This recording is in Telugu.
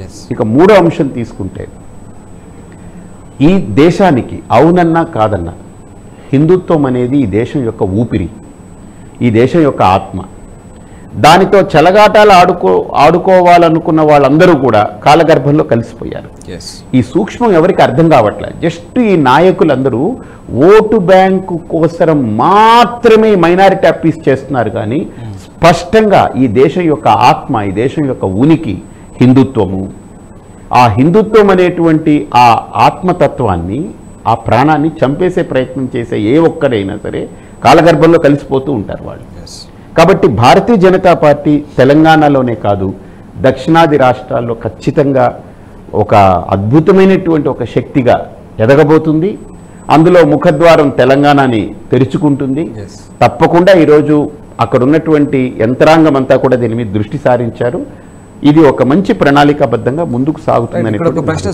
ఎస్ ఇక మూడో అంశం తీసుకుంటే ఈ దేశానికి అవునన్నా కాదన్నా హిందుత్వం అనేది ఈ దేశం యొక్క ఊపిరి ఈ దేశం యొక్క ఆత్మ దానితో చెలగాటాలు ఆడుకో ఆడుకోవాలనుకున్న వాళ్ళందరూ కూడా కాలగర్భంలో కలిసిపోయారు ఎస్ ఈ సూక్ష్మం ఎవరికి అర్థం కావట్లేదు జస్ట్ ఈ నాయకులందరూ ఓటు బ్యాంకు కోసరం మాత్రమే మైనారిటీ అప్పీస్ చేస్తున్నారు కానీ స్పష్టంగా ఈ దేశం యొక్క ఆత్మ ఈ దేశం యొక్క ఉనికి హిందుత్వము ఆ హిందుత్వం అనేటువంటి ఆ ఆత్మతత్వాన్ని ఆ ప్రాణాన్ని చంపేసే ప్రయత్నం చేసే ఏ ఒక్కరైనా సరే కాలగర్భంలో కలిసిపోతూ ఉంటారు వాళ్ళు ఎస్ కాబట్టి భారతీయ జనతా పార్టీ తెలంగాణలోనే కాదు దక్షిణాది రాష్ట్రాల్లో ఖచ్చితంగా ఒక అద్భుతమైనటువంటి ఒక శక్తిగా ఎదగబోతుంది అందులో ముఖద్వారం తెలంగాణని తెరుచుకుంటుంది ఎస్ తప్పకుండా ఈరోజు అక్కడ ఉన్నటువంటి యంత్రాంగం అంతా కూడా దీని మీద దృష్టి సారించారు ఇది ఒక మంచి ప్రణాళికాబద్ధంగా ముందుకు ఇక్కడ ఒక ప్రశ్న